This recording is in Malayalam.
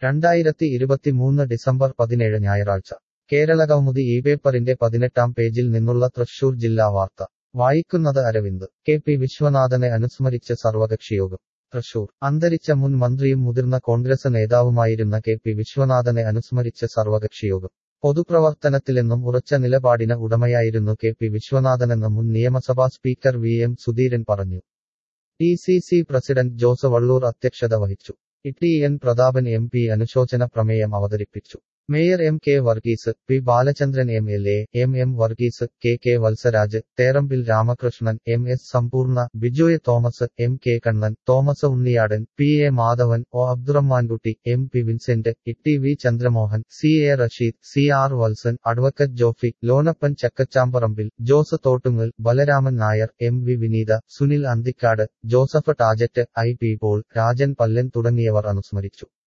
രണ്ടായിരത്തി ഇരുപത്തിമൂന്ന് ഡിസംബർ പതിനേഴ് ഞായറാഴ്ച കേരളകൗമുദി ഈ പേപ്പറിന്റെ പതിനെട്ടാം പേജിൽ നിന്നുള്ള തൃശൂർ ജില്ലാ വാർത്ത വായിക്കുന്നത് അരവിന്ദ് കെ പി വിശ്വനാഥനെ അനുസ്മരിച്ച് സർവകക്ഷിയോഗം തൃശൂർ അന്തരിച്ച മുൻ മന്ത്രിയും മുതിർന്ന കോൺഗ്രസ് നേതാവുമായിരുന്ന കെ പി വിശ്വനാഥനെ അനുസ്മരിച്ച് സർവകക്ഷിയോഗം പൊതുപ്രവർത്തനത്തിലെന്നും ഉറച്ച നിലപാടിന് ഉടമയായിരുന്നു കെ പി വിശ്വനാഥനെന്ന് മുൻ നിയമസഭാ സ്പീക്കർ വി എം സുധീരൻ പറഞ്ഞു D C C president Jose Vallur അധ്യക്ഷത വഹിച്ചു T N Prathapan M P അനുശോചന പ്രമേയം അവതരിപ്പിച്ചു mayor M K Varghese P Balachandran M L A M M Varghese K K Valsaraj Therambil Ramakrishnan M S Sampoorna Bijoy Thomas M K Kannan Thomas Unniyadan P A Madhavan O Abdurahmankutty M P Vincent T V Chandramohan C A Rasheed C R Valsan advocate Jofi Lonappan Chakkachamparambil Jose Thottungal Balaraman Nair M V Vineetha Sunil Anthikad Joseph Tajet I P Paul Rajan Pallan തുടങ്ങിയവർ അനുസ്മരിച്ചു